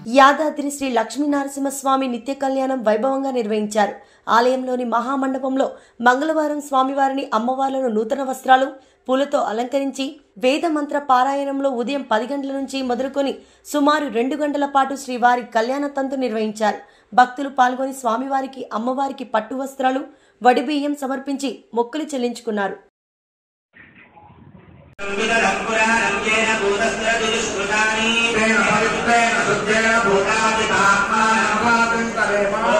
యాదాద్రి శ్రీ లక్ష్మీనరసింహస్వామి నిత్య కళ్యాణం వైభవంగా నిర్వహించారు ఆలయంలోని మహామండపంలో మంగళవారం స్వామివారిని అమ్మవార్లను నూతన వస్త్రాలు పూలతో అలంకరించి వేద మంత్ర పారాయణంలో ఉదయం పది గంటల నుంచి మొదలుకొని సుమారు రెండు గంటల పాటు శ్రీవారి కళ్యాణ తంతు నిర్వహించారు భక్తులు పాల్గొని స్వామివారికి అమ్మవారికి పట్టు వస్త్రాలు వడిబియ్యం సమర్పించి మొక్కులు చెల్లించుకున్నారు तेन पवित्रेण शुद्धेन भूतादितात्मानमादिन्तरेम